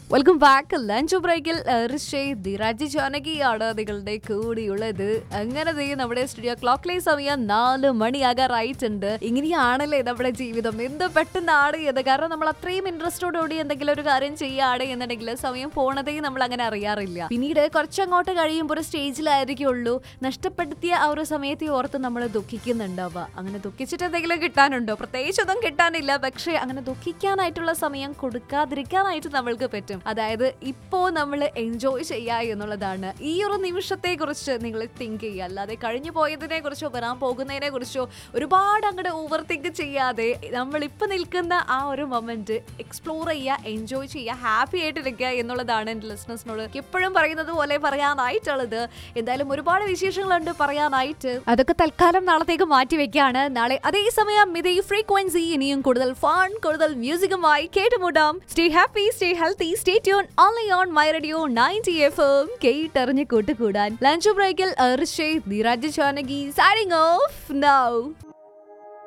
welcome back lunch ബ്രേക്കിൽ ധിരാജ് ജാനകിയാണ് നിങ്ങളുടെ കൂടിയുള്ളത് അങ്ങനെ ദേ നമ്മുടെ സ്റ്റുഡിയോ ക്ലോക്കിലെ സമയം നാല് മണിയാകാറായിട്ടുണ്ട് ഇങ്ങനെയാണല്ലേ നമ്മുടെ ജീവിതം എന്ത് പെട്ടെന്നാണ് എന്ന് കാരണം നമ്മൾ അത്രയും ഇൻട്രസ്റ്റോടുകൂടി എന്തെങ്കിലും ഒരു കാര്യം ചെയ്യുകയാണ് എന്നുണ്ടെങ്കിൽ സമയം പോണതേ നമ്മൾ അങ്ങനെ അറിയാറില്ല പിന്നീട് കുറച്ചങ്ങോട്ട് കഴിയുമ്പോൾ ഒരു സ്റ്റേജിലായിരിക്കുള്ളൂ നഷ്ടപ്പെടുത്തിയ ആ ഒരു സമയത്തെ ഓർത്ത് നമ്മൾ ദുഃഖിക്കുന്നുണ്ടാവുക അങ്ങനെ ദുഃഖിച്ചിട്ട് എന്തെങ്കിലും കിട്ടാനുണ്ടോ പ്രത്യേകിച്ചൊന്നും കിട്ടാനില്ല പക്ഷേ അങ്ങനെ ദുഃഖിക്കാനായിട്ടുള്ള സമയം കൊടുക്കാതിരിക്കാനായിട്ട് നമ്മൾക്ക് പറ്റും അതായത് ഇപ്പോ നമ്മൾ എൻജോയ് ചെയ്യുക എന്നുള്ളതാണ് ഈ ഒരു നിമിഷത്തെ കുറിച്ച് നിങ്ങൾ തിങ്ക് ചെയ്യുക അല്ലാതെ കഴിഞ്ഞു പോയതിനെ കുറിച്ചോ വരാൻ പോകുന്നതിനെ കുറിച്ചോ ഒരുപാട് അങ്ങോട്ട് ഓവർ തിങ്ക് ചെയ്യാതെ നമ്മൾ ഇപ്പൊ നിൽക്കുന്ന ആ ഒരു മൊമെന്റ് എക്സ്പ്ലോർ ചെയ്യുക എൻജോയ് ചെയ്യുക ഹാപ്പി ആയിട്ടിരിക്കുക എന്നുള്ളതാണ് എൻ്റെ ലിസ്ണേഴ്സിനോട് എപ്പോഴും പറയുന്നത് പോലെ പറയാനായിട്ടുള്ളത് എന്തായാലും ഒരുപാട് വിശേഷങ്ങളുണ്ട് പറയാനായിട്ട് അതൊക്കെ തൽക്കാലം നാളത്തേക്ക് മാറ്റി വെക്കാണ് നാളെ അതേസമയം ഇതേ ഫ്രീക്വൻസി ഇനിയും കൂടുതൽ ഫൺ കൂടുതൽ മ്യൂസിക്കുമായി കേട്ടുമുട്ടാം stay happy stay healthy stay tune only on my radio ninety F M കേട്ടറിഞ്ഞ് കൂട്ടുകൂടാൻ ലഞ്ച് ബ്രേക്കിൽ ഋഷേ Dheeraj Janaki signing off now